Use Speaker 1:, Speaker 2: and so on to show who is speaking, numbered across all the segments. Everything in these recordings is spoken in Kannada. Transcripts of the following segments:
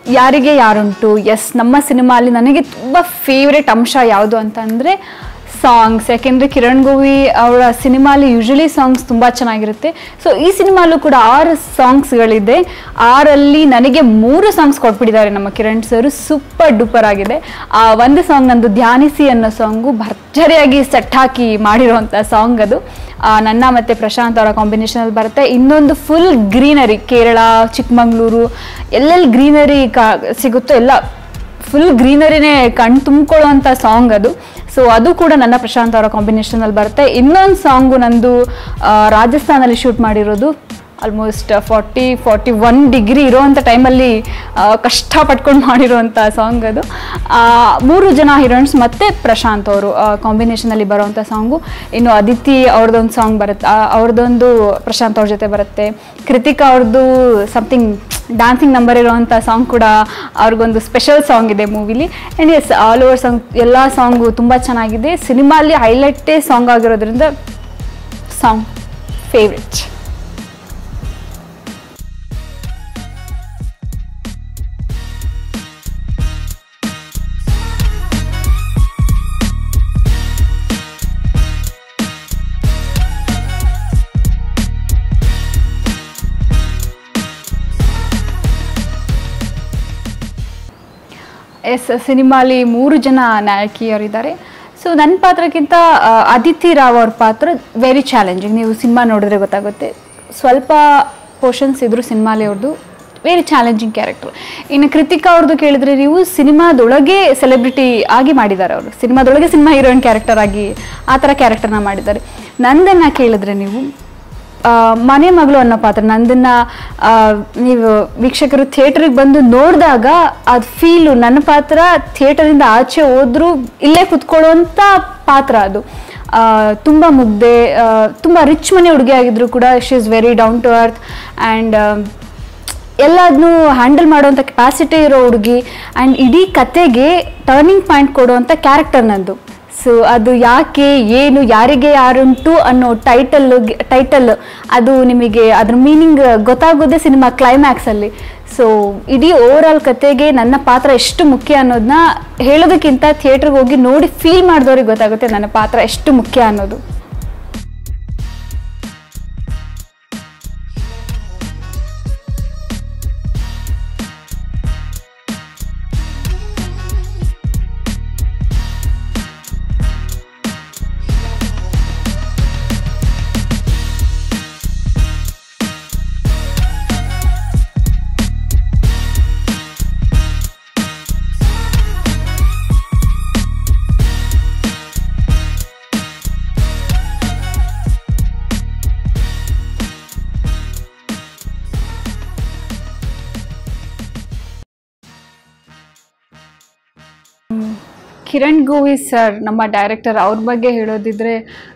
Speaker 1: ಯಾರಿಗೆ ಯಾರುಂಟು ಎಸ್ ನಮ್ಮ ಸಿನಿಮಾಲಿ ನನಗೆ ತುಂಬ ಫೇವ್ರೆಟ್ ಅಂಶ ಯಾವುದು ಅಂತಂದರೆ ಸಾಂಗ್ಸ್ ಯಾಕೆಂದರೆ ಕಿರಣ್ ಗೋವಿ ಅವರ ಸಿನಿಮಾಲಿ ಯೂಶಲಿ ಸಾಂಗ್ಸ್ ತುಂಬ ಚೆನ್ನಾಗಿರುತ್ತೆ ಸೊ ಈ ಸಿನಿಮಾಲೂ ಕೂಡ ಆರು ಸಾಂಗ್ಸ್ಗಳಿದೆ ಆರಲ್ಲಿ ನನಗೆ ಮೂರು ಸಾಂಗ್ಸ್ ಕೊಟ್ಬಿಟ್ಟಿದ್ದಾರೆ ನಮ್ಮ ಕಿರಣ್ ಸರ್ ಸೂಪರ್ ಡೂಪರ್ ಆಗಿದೆ ಆ ಒಂದು ಸಾಂಗ್ ನಂದು ಧ್ಯಾನಿಸಿ ಅನ್ನೋ ಸಾಂಗು ಭರ್ಜರಿಯಾಗಿ ಸೆಟ್ ಹಾಕಿ ಮಾಡಿರುವಂಥ ಸಾಂಗ್ ಅದು ಆ, ನನ್ನ ಮತ್ತು ಪ್ರಶಾಂತ್ ಅವರ ಕಾಂಬಿನೇಷನಲ್ಲಿ ಬರುತ್ತೆ ಇನ್ನೊಂದು ಫುಲ್ ಗ್ರೀನರಿ ಕೇರಳ ಚಿಕ್ಕಮಂಗ್ಳೂರು ಎಲ್ಲೆಲ್ಲಿ ಗ್ರೀನರಿ ಕಾ ಸಿಗುತ್ತೋ ಎಲ್ಲ ಫುಲ್ ಗ್ರೀನರಿನೇ ಕಣ್ ತುಂಬಿಕೊಳ್ಳುವಂಥ ಸಾಂಗ್ ಅದು ಸೊ ಅದು ಕೂಡ ನನ್ನ ಪ್ರಶಾಂತ್ ಅವರ ಕಾಂಬಿನೇಷನಲ್ಲಿ ಬರುತ್ತೆ ಇನ್ನೊಂದು ಸಾಂಗು ನಂದು ಆ, ರಾಜಸ್ಥಾನಲ್ಲಿ ಶೂಟ್ ಮಾಡಿರೋದು almost forty forty one degree ಇರೋವಂಥ ಟೈಮಲ್ಲಿ ಕಷ್ಟಪಟ್ಕೊಂಡು ಮಾಡಿರೋವಂಥ ಸಾಂಗ್ ಅದು ಆ, ಮೂರು ಜನ ಹೀರೋಯಿನ್ಸ್ ಮತ್ತು ಪ್ರಶಾಂತ್ ಅವರು ಕಾಂಬಿನೇಷನಲ್ಲಿ ಬರೋವಂಥ ಸಾಂಗು ಇನ್ನು ಅದಿತಿ ಅವ್ರದ್ದೊಂದು ಸಾಂಗ್ ಬರುತ್ತೆ ಆ, ಅವ್ರದ್ದೊಂದು ಪ್ರಶಾಂತ್ ಅವ್ರ ಜೊತೆ ಬರುತ್ತೆ ಕೃತಿಕಾ ಅವ್ರದ್ದು ಸಮಥಿಂಗ್ ಡ್ಯಾನ್ಸಿಂಗ್ ನಂಬರ್ ಇರೋವಂಥ ಸಾಂಗ್ ಕೂಡ ಅವ್ರಿಗೊಂದು ಸ್ಪೆಷಲ್ ಸಾಂಗ್ ಇದೆ ಮೂವಿಲಿ and yes all over song ಎಲ್ಲ ಸಾಂಗು ತುಂಬ ಚೆನ್ನಾಗಿದೆ ಸಿನಿಮಾಲಿ ಹೈಲೈಟೇ ಸಾಂಗ್ ಆಗಿರೋದ್ರಿಂದ ಸಾಂಗ್ ಫೇವ್ರೆಟ್ ಎಸ್ ಸಿನಿಮಾಲಿ ಮೂರು ಜನ ನಾಯಕಿಯರಿದ್ದಾರೆ ಸೊ ನನ್ನ ಪಾತ್ರಕ್ಕಿಂತ ಆ, ಅದಿತಿ ರಾವ್ ಅವ್ರ ಪಾತ್ರ ವೆರಿ ಚಾಲೆಂಜಿಂಗ್ ನೀವು ಸಿನಿಮಾ ನೋಡಿದ್ರೆ ಗೊತ್ತಾಗುತ್ತೆ ಸ್ವಲ್ಪ ಪೋರ್ಷನ್ಸ್ ಇದ್ರು ಸಿನಿಮಾಲಿ ಅವ್ರದ್ದು ವೆರಿ ಚಾಲೆಂಜಿಂಗ್ ಕ್ಯಾರೆಕ್ಟರ್ ಇನ್ನು ಕೃತಿಕಾ ಅವ್ರದ್ದು ಕೇಳಿದ್ರೆ ನೀವು ಸಿನಿಮಾದೊಳಗೆ ಸೆಲೆಬ್ರಿಟಿ ಆಗಿ ಮಾಡಿದ್ದಾರೆ ಅವರು ಸಿನಿಮಾದೊಳಗೆ ಸಿನಿಮಾ ಹೀರೋಯಿನ್ ಕ್ಯಾರೆಕ್ಟರ್ ಆಗಿ ಆ ಥರ ಕ್ಯಾರೆಕ್ಟರ್ನ ಮಾಡಿದ್ದಾರೆ ನಂದನ್ನು ಕೇಳಿದ್ರೆ ನೀವು ಆ, ಮನೆ ಮಗಳು ಅನ್ನೋ ಪಾತ್ರ ನಂದನ್ನ ಆ, ನೀವು ವೀಕ್ಷಕರು ಥಿಯೇಟ್ರಿಗೆ ಬಂದು ನೋಡಿದಾಗ ಅದು ಫೀಲು ನನ್ನ ಪಾತ್ರ ಥಿಯೇಟರಿಂದ ಆಚೆ ಹೋದ್ರೂ ಇಲ್ಲೇ ಕುತ್ಕೊಳ್ಳುವಂಥ ಪಾತ್ರ ಅದು ಆ, ತುಂಬ ಮುಗ್ದೆ ಆ, ತುಂಬ ರಿಚ್ ಮನೆ ಹುಡುಗಿ ಆಗಿದ್ರು ಕೂಡ she is very down to earth and ಎಲ್ಲದನ್ನೂ ಹ್ಯಾಂಡಲ್ ಮಾಡುವಂಥ ಕೆಪಾಸಿಟಿ ಇರೋ ಹುಡುಗಿ ಆ್ಯಂಡ್ ಇಡೀ ಕತೆಗೆ ಟರ್ನಿಂಗ್ ಪಾಯಿಂಟ್ ಕೊಡುವಂಥ ಕ್ಯಾರೆಕ್ಟರ್ ನಂದು ಸೊ ಅದು ಯಾಕೆ ಏನು ಯಾರಿಗೆ ಯಾರುಂಟು ಅನ್ನೋ ಟೈಟಲ್ ಟೈಟಲ್ ಅದು ನಿಮಗೆ ಅದ್ರ ಮೀನಿಂಗ್ ಗೊತ್ತಾಗೋದೇ ಸಿನಿಮಾ ಕ್ಲೈಮ್ಯಾಕ್ಸಲ್ಲಿ ಸೊ ಇಡೀ ಓವರ್ ಆಲ್ ಕತೆಗೆ ನನ್ನ ಪಾತ್ರ ಎಷ್ಟು ಮುಖ್ಯ ಅನ್ನೋದನ್ನ ಹೇಳೋದಕ್ಕಿಂತ ಥಿಯೇಟ್ರಿಗೆ ಹೋಗಿ ನೋಡಿ ಫೀಲ್ ಮಾಡಿದವ್ರಿಗೆ ಗೊತ್ತಾಗುತ್ತೆ ನನ್ನ ಪಾತ್ರ ಎಷ್ಟು ಮುಖ್ಯ ಅನ್ನೋದು ಕಿರಣ್ ಗೋವಿ ಸರ್ ನಮ್ಮ ಡೈರೆಕ್ಟರ್ ಅವ್ರ ಬಗ್ಗೆ ಹೇಳೋದಿದ್ರೆ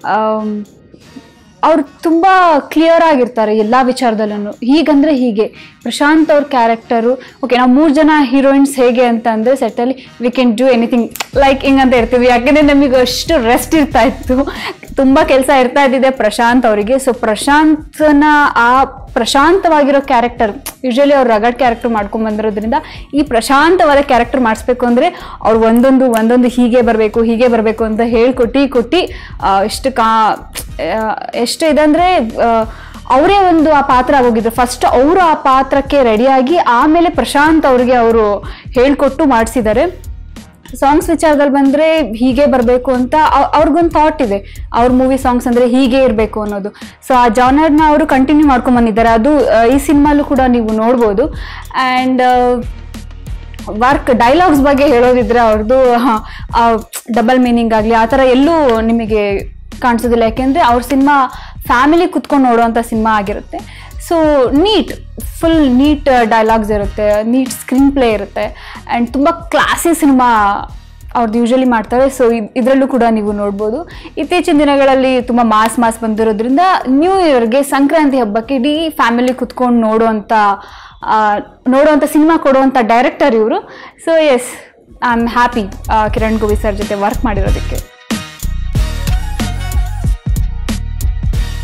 Speaker 1: ಅವ್ರು ತುಂಬ ಕ್ಲಿಯರ್ ಆಗಿರ್ತಾರೆ ಎಲ್ಲ ವಿಚಾರದಲ್ಲೂ ಹೀಗಂದ್ರೆ ಹೀಗೆ ಪ್ರಶಾಂತ್ ಅವ್ರ ಕ್ಯಾರೆಕ್ಟರು ಓಕೆ ನಾವು ಮೂರು ಜನ ಹೀರೋಯಿನ್ಸ್ ಹೇಗೆ ಅಂತ ಅಂದರೆ ಸೆಟ್ಟಲ್ಲಿ we can do anything like ಹಿಂಗಂತ ಇರ್ತೀವಿ ಯಾಕೆಂದರೆ ನಮಗೆ ಅಷ್ಟು ರೆಸ್ಟ್ ಇರ್ತಾ ಇತ್ತು ತುಂಬ ಕೆಲಸ ಇರ್ತಾ ಇದ್ದಿದೆ ಪ್ರಶಾಂತ್ ಅವರಿಗೆ ಸೊ ಪ್ರಶಾಂತ್ನ ಆ ಪ್ರಶಾಂತವಾಗಿರೋ ಕ್ಯಾರೆಕ್ಟರ್ ಯೂಶಲಿ ಅವ್ರು ರಗಡ್ ಕ್ಯಾರೆಕ್ಟರ್ ಮಾಡ್ಕೊಂಡ್ ಬಂದಿರೋದ್ರಿಂದ ಈ ಪ್ರಶಾಂತವಾದ ಕ್ಯಾರೆಕ್ಟರ್ ಮಾಡಿಸ್ಬೇಕು ಅಂದರೆ ಅವ್ರು ಒಂದೊಂದು ಒಂದೊಂದು ಹೀಗೆ ಬರಬೇಕು ಹೀಗೆ ಬರಬೇಕು ಅಂತ ಹೇಳ್ಕೊಟ್ಟು ಕೊಟ್ಟು ಎಷ್ಟು ಕಾ ಆ, ಎಷ್ಟು ಇದಂದರೆ ಅವರೇ ಒಂದು ಆ ಪಾತ್ರ ಆಗೋಗಿದ್ರು ಫಸ್ಟ್ ಅವರು ಆ ಪಾತ್ರಕ್ಕೆ ರೆಡಿಯಾಗಿ ಆಮೇಲೆ ಪ್ರಶಾಂತ್ ಅವ್ರಿಗೆ ಅವರು ಹೇಳ್ಕೊಟ್ಟು ಮಾಡಿಸಿದ್ದಾರೆ ಸಾಂಗ್ಸ್ ವಿಚಾರದಲ್ಲಿ ಬಂದರೆ ಹೀಗೆ ಬರಬೇಕು ಅಂತ ಅವ್- ಅವ್ರಿಗೊಂದು ಥಾಟ್ ಇದೆ ಅವ್ರ ಮೂವಿ ಸಾಂಗ್ಸ್ ಅಂದರೆ ಹೀಗೆ ಇರಬೇಕು ಅನ್ನೋದು ಸೊ ಆ ಜಾನರ್ನ ಅವರು ಕಂಟಿನ್ಯೂ ಮಾಡ್ಕೊಂಡ್ ಬಂದಿದ್ದಾರೆ ಅದು ಆ, ಈ ಸಿನಿಮಾಲು ಕೂಡ ನೀವು ನೋಡ್ಬೋದು ಆ್ಯಂಡ್ ವರ್ಕ್ ಡೈಲಾಗ್ಸ್ ಬಗ್ಗೆ ಹೇಳೋದಿದ್ರೆ ಅವ್ರದ್ದು ಡಬಲ್ ಮೀನಿಂಗ್ ಆಗಲಿ ಆ ಥರ ಎಲ್ಲೂ ನಿಮಗೆ ಕಾಣಿಸೋದಿಲ್ಲ ಯಾಕೆಂದರೆ ಅವ್ರ ಸಿನಿಮಾ ಫ್ಯಾಮಿಲಿ ಕುತ್ಕೊಂಡು ನೋಡುವಂಥ ಸಿನಿಮಾ ಆಗಿರುತ್ತೆ so neat full neat dialogues ಇರುತ್ತೆ ನೀಟ್ ಸ್ಕ್ರೀನ್ ಪ್ಲೇ ಇರುತ್ತೆ ಆ್ಯಂಡ್ ತುಂಬ ಕ್ಲಾಸಿ ಸಿನಿಮಾ ಅವ್ರದ್ದು ಯೂಶಲಿ ಮಾಡ್ತಾರೆ ಸೊ ಇದರಲ್ಲೂ ಕೂಡ ನೀವು ನೋಡ್ಬೋದು ಇತ್ತೀಚಿನ ದಿನಗಳಲ್ಲಿ ತುಂಬ ಮಾಸ್ ಮಾಸ್ ಬಂದಿರೋದ್ರಿಂದ ನ್ಯೂ ಇಯರ್ಗೆ ಸಂಕ್ರಾಂತಿ ಹಬ್ಬಕ್ಕೆ ಇಡೀ ಫ್ಯಾಮಿಲಿ ಕುತ್ಕೊಂಡು ನೋಡುವಂಥ ಆ, ನೋಡುವಂಥ ಸಿನಿಮಾ ಕೊಡುವಂಥ ಡೈರೆಕ್ಟರ್ ಇವರು so yes I am happy Kiran Govi sir ಜೊತೆ ವರ್ಕ್ ಮಾಡಿರೋದಕ್ಕೆ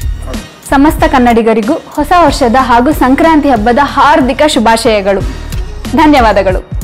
Speaker 1: ಸಮಸ್ತ ಕನ್ನಡಿಗರಿಗೂ ಹೊಸ ವರ್ಷದ ಹಾಗೂ ಸಂಕ್ರಾಂತಿ ಹಬ್ಬದ ಹಾರ್ದಿಕ ಶುಭಾಶಯಗಳು ಧನ್ಯವಾದಗಳು